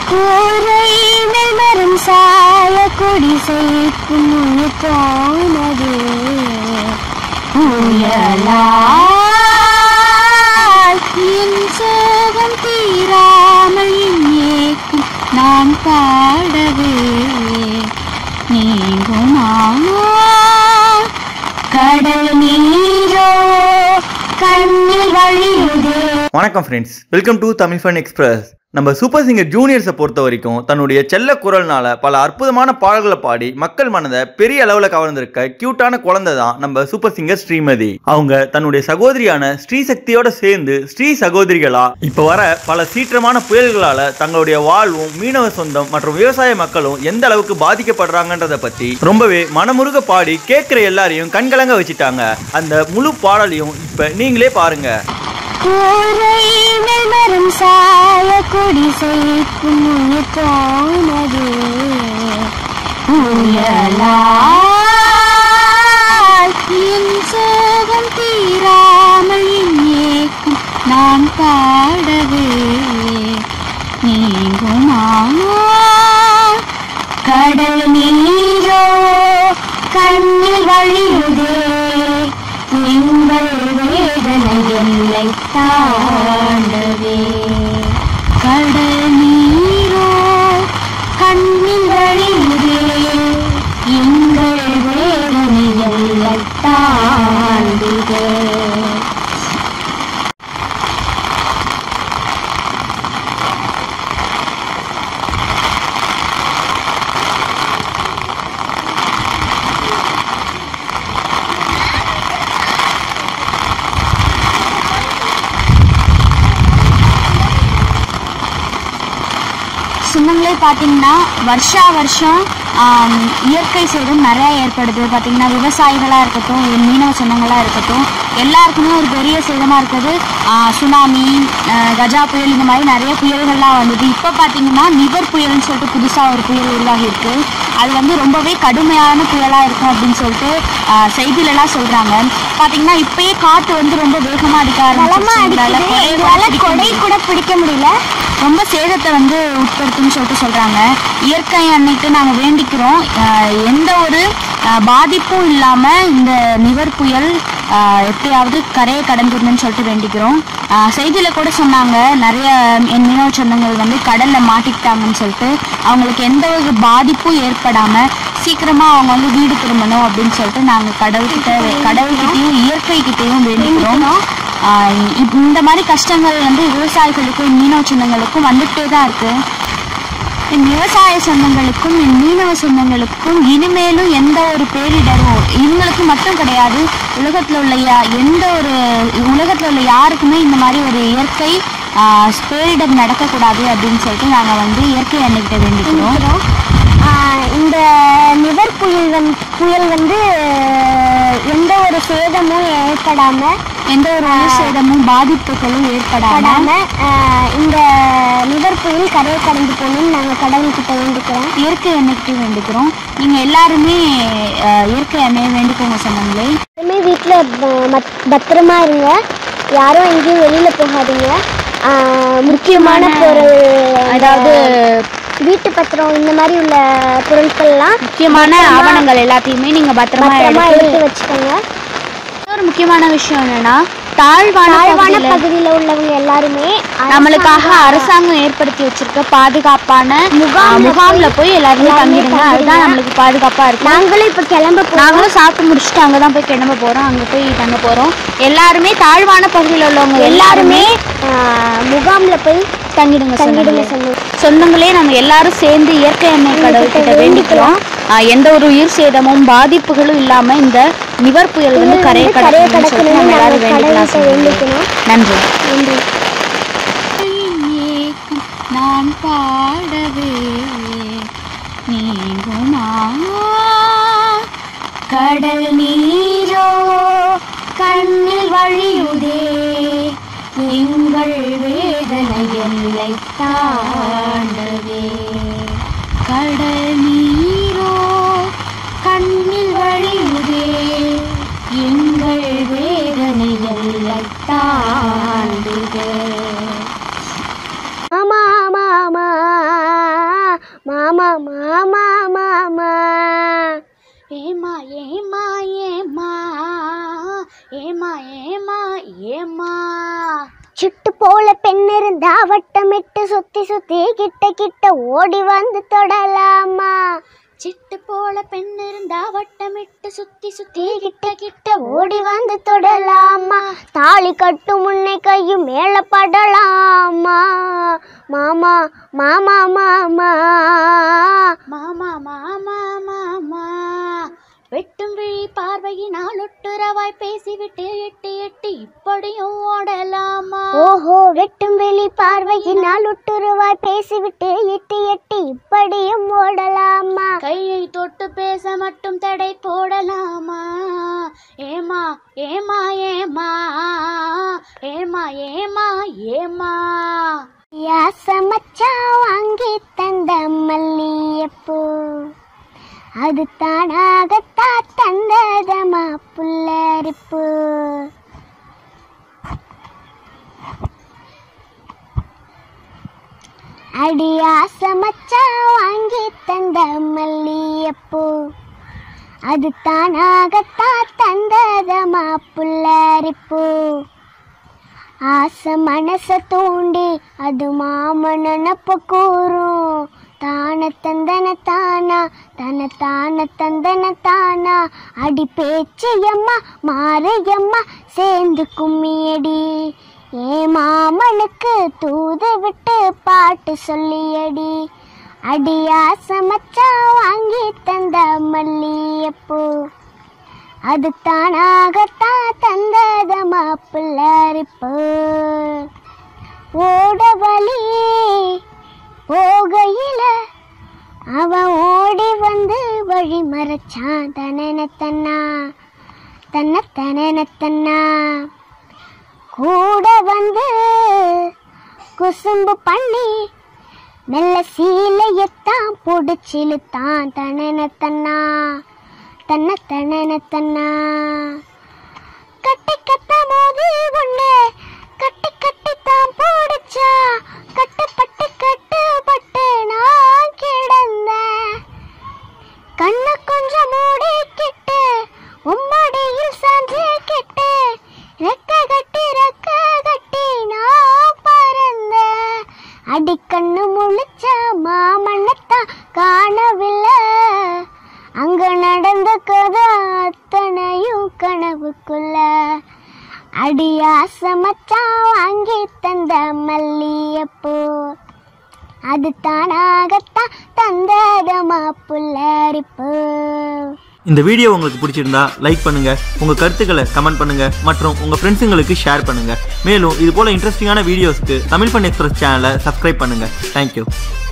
கூரை மரம் சாய குடிசைக்கும் உயிர் போனது உயலால் என் சோகம் தீராமல் என் ஏக்கும் நான் பாடவே நீங்குமா கடல் நீரோ கண்ணில் வழியுதே வணக்கம் friends welcome to Tamil fun express நம்ம சூப்பர் சிங்கர் ஜூனியர்ஸை பொறுத்த வரைக்கும் தன்னுடைய செல்ல குரல்னால பல அற்புதமான பாடல்களை பாடி மக்கள் மனதை பெரிய அளவில் கவர்ந்திருக்க கியூட்டான குழந்தை தான் நம்ம சூப்பர் சிங்கர் ஸ்ரீமதி அவங்க தன்னுடைய சகோதரியான ஸ்ரீ சக்தியோட சேர்ந்து ஸ்ரீ சகோதரிகளா இப்ப வர பல சீற்றமான புயல்களால தங்களுடைய வாழ்வும் மீனவ சொந்தம் மற்றும் விவசாய மக்களும் எந்த அளவுக்கு பாதிக்கப்படுறாங்கன்றத பத்தி ரொம்பவே மனமுருக பாடி கேட்கிற எல்லாரையும் கண்கலங்க வச்சுட்டாங்க அந்த முழு பாடலையும் இப்ப நீங்களே பாருங்க கூரை மரம் சாய குடிசைக்கும் உயிர் போனது உயலால் என் சோகம் தீராமல் என் ஏக்கும் நான் பாடவே நீங்குமா கடல் நீரோ கண்ணில் வழியுதே எங்கள் வேதனை எல்லை தாண்டவே கடல் நீரோ கண்ணில் வழியுதே எங்கள் வேதனை எல்லை தாண்டுதே சொந்தங்களே பார்த்தீங்கன்னா வருஷா வருஷம் ஆம், இயற்கை சேதம் நிறையா ஏற்படுது பார்த்தீங்கன்னா விவசாயிகளாக இருக்கட்டும் மீனவ சொந்தங்களாக இருக்கட்டும் எல்லாருக்குமே ஒரு பெரிய சேதமாக இருக்குது ஆ, சுனாமி ஆ, கஜா புயல் இந்த மாதிரி நிறைய புயல்கள்லாம் வந்தது இப்போ பார்த்தீங்கன்னா நிவர் புயல்னு சொல்லிட்டு புதுசாக ஒரு புயல் உருவாகி இருக்கு அது வந்து ரொம்பவே கடுமையான புயலாக இருக்கும் அப்படின்னு சொல்லிட்டு ஆ, செய்தியிலலாம் சொல்கிறாங்க பார்த்தீங்கன்னா இப்பயே காற்று வந்து ரொம்ப வேகமாக அடிக்க ஆரம்பிச்சு கொடை கூட பிடிக்க முடியல ரொம்ப சேதத்தை வந்து உட்படுத்தும்னு சொல்லிட்டு சொல்கிறாங்க இயற்கை அன்னைக்கு நாங்கள் வேண்டிக்கிறோம் அஹ் எந்த ஒரு அஹ், பாதிப்பும் இல்லாமல் இந்த நிவர் புயல் அஹ், எப்படியாவது கரையை கடந்துடணும்னு சொல்லிட்டு வேண்டிக்கிறோம் செய்தியில் கூட சொன்னாங்க நிறைய என் மீனவ சொந்தங்கள் வந்து கடலில் மாட்டிக்கிட்டாங்கன்னு சொல்லிட்டு அவங்களுக்கு எந்த ஒரு பாதிப்பும் ஏற்படாமல் சீக்கிரமாக அவங்க வந்து வீடு திரும்பணும் அப்படின்னு சொல்லிட்டு நாங்கள் கடவுள்கிட்ட கடவுள்கிட்டையும் இயற்கைக்கிட்டையும் வேண்டிக்கிறோம் ஆஹ் இ- இந்த மாதிரி கஷ்டங்கள் வந்து விவசாயிகளுக்கும் மீனவ சொந்தங்களுக்கும் வந்துட்டே தான் இருக்கு என் விவசாய சொந்தங்களுக்கும் என் மீனவ சொந்தங்களுக்கும் இனிமேலும் எந்த ஒரு பேரிடரும் இவங்களுக்கு மட்டும் கிடையாது உலகத்தில் உள்ள யா- எந்த ஒரு உலகத்தில் உள்ள யாருக்குமே இந்த மாதிரி ஒரு இயற்கை ஆஹ், பேரிடர் நடக்கக்கூடாது அப்படின்னு சொல்லிட்டு நாங்கள் வந்து இயற்கை அன்னைக்கிட்ட வேண்டிக்கிறோம் இந்த நிவர் புயல் வந்து புயல் வந்து எந்த ஒரு சேதமும் ஏற்படாம எந்த ஒரு உயிர் சேதமும் பாதிப்புகளும் ஏற்படாம இந்த நிவர் புயல் கரையை கடந்து போகணும்னு நாங்கள் கடவுள்கிட்ட வேண்டிக்கிறோம் இயற்கை அன்னைக்கு வேண்டிக்கிறோம் நீங்கள் எல்லாருமே அஹ், இயற்கை அன்னையை வேண்டிக்கோங்க சொன்னாங்களே எல்லாருமே வீட்டில் பத்திரமா இருங்க யாரும் எங்கேயும் வெளியில் போகாதீங்க ஆஹ் முக்கியமான பொருள் அதாவது வீட்டு பத்திரம் இந்த மாதிரி உள்ள பொருட்கள்லாம் முக்கியமான ஆவணங்கள் எல்லாத்தையுமே நீங்கள் பத்திரமா பத்திரமா எடுத்து எடுத்து வச்சுக்கோங்க இன்னொரு முக்கியமான விஷயம் என்னன்னா தாழ்வான தாழ்வான பகுதியில பகுதியில் உள்ளவங்க எல்லாருமே நம்மளுக்காக அரசாங்கம் ஏற்படுத்தி வச்சிருக்க பாதுகாப்பான முகாம்ல முகாம்ல போய் எல்லாருமே எல்லாருமே தங்கிடுங்க அதுதான் தங்கிடுங்க. நம்மளுக்கு பாதுகாப்பா இருக்கும் நாங்களும் இப்போ கிளம்ப போகிறோம் நாங்களும் சாப்பிட்டு முடிச்சுட்டு அங்கே தான் போய் கிளம்ப போகிறோம் அங்கே போய் தங்க போகிறோம் எல்லாருமே தாழ்வான பகுதியில் உள்ளவங்க எல்லாருமே எல்லாருமே முகாமில் போய் தங்கிடுங்க தங்கிடுங்க சொந்தங்களே. சொன்னோம் சொந்தங்களே நம்ம எல்லாரும் சேர்ந்து இயற்கை எண்ணெய் கடவுள்கிட்ட வேண்டிக்கிறோம் ஆஹ் எந்த ஒரு உயிர் சேதமும் பாதிப்புகளும் இல்லாம இந்த நிவர் புயல் வந்து கரையை கரையை கடக்கணும்னு சொல்லிட்டு நம்ம கடக்கணும்னு எல்லாரும் நாங்கள் வேண்டிக்கலாம் கடவுள்கிட்ட சொந்தங்களே. வேண்டிக்கணும் நன்றி நன்றி நான் பாடவே நீங்குமா கடல் நீரோ கண்ணில் வழியுதே எங்கள் வேதனை எல்லை தாண்டவே கடல் நீரோ கண்ணில் வழியுதே எங்கள் வேதனை எல்லை தாண்டுதே ஆமா ஆமா ஆமா சிட்டு போல பெண் இருந்தா வட்டமிட்டு சுத்தி சுத்தி கிட்ட கிட்ட ஓடி வந்து தொடலாமா சிட்டு போல பெண் இருந்தா வட்டமிட்டு சுத்தி சுத்தி கிட்ட கிட்ட ஓடி வந்து தொடலாமா தாலி கட்டும் முன்னை கையும் மேல படலாமா மாமா மாமா மாமா மாமா மாமா மாமா வெட்டும் விழி பார்வையினால் ஒட்டுறவாய் பேசிவிட்டு எட்டி எட்டி இப்படியும் ஓடலாமா ஓஹோ வெட்டும் வெளி பார்வையினால் ஒட்டுருவாய் பேசிவிட்டு எட்டி எட்டி இப்படியும் ஓடலாமா கையை தொட்டு பேச மட்டும் தடை போடலாமா ஏமா ஏமா ஏமா ஏமா ஏமா ஏமா யாசமச்சா வாங்கி தந்த மல்லியப்பூ அது தானாகத்தா தந்ததமா புல்லரிப்பு அடி ஆசமச்சா வாங்கி தந்த மல்லியப்பூ அது தானாகத்தா தந்ததமா புல்லரிப்பு ஆசை மனச தூண்டி அது மாம நினப்ப கூறும் தான தந்தன தானா தன தான தந்தன தானா அடி பேச்சியம்மா மாரையம்மா சேர்ந்து கும்மியடி ஏ மாமனுக்கு தூது விட்டு பாட்டு சொல்லியடி அடி ஆசை மச்சான் வாங்கி தந்த மல்லியப்பூ அது தானாகத்தான் தந்ததமா பிள்ளரிப்பு ஓட வழி போகையில அவன் ஓடி வந்து வழி மறைச்சான் தனனத்தன்னா தன்ன தனனத்தன்னா கூட வந்து குசும்பு பண்ணி மெல்ல சீலையத்தான் புடிச்சிலுத்தான் தனனத்தன்னா தன்ன தனன தன்னா கட்டி கட்ட மோதி ஒண்ணு கட்டி கட்டி தான் போடுச்சா கட்டுப்பட்டு கட்டுப்பட்டு நான் கிடந்தேன் கண்ண கொஞ்சம் மூடிக்கிட்டு உம்மடியில் சாஞ்சு கிட்டு ரெக்க கட்டி ரெக்க கட்டி நான் பறந்தேன் அடிக்கண்ணு முழிச்சா மாமண்ணத்தான் காணவில்லை அங்க நடந்த கதை அத்தனையும் கனவுக்குள்ள அடியாச மச்சான் வாங்கி தந்த மல்லியப்பூ அது தானாகத்தான் தந்ததமா புல்லரிப்பு இந்த வீடியோ உங்களுக்கு பிடிச்சிருந்தா லைக் பண்ணுங்க உங்க கருத்துக்களை கமெண்ட் பண்ணுங்க மற்றும் உங்க ஃப்ரெண்ட்ஸுங்களுக்கு ஷேர் பண்ணுங்க மேலும் இது போல இன்ட்ரெஸ்டிங்கான வீடியோஸ்க்கு தமிழ் ஃபன் எக்ஸ்பிரஸ் சேனலை சப்ஸ்கிரைப் பண்ணுங்க தேங்க்யூ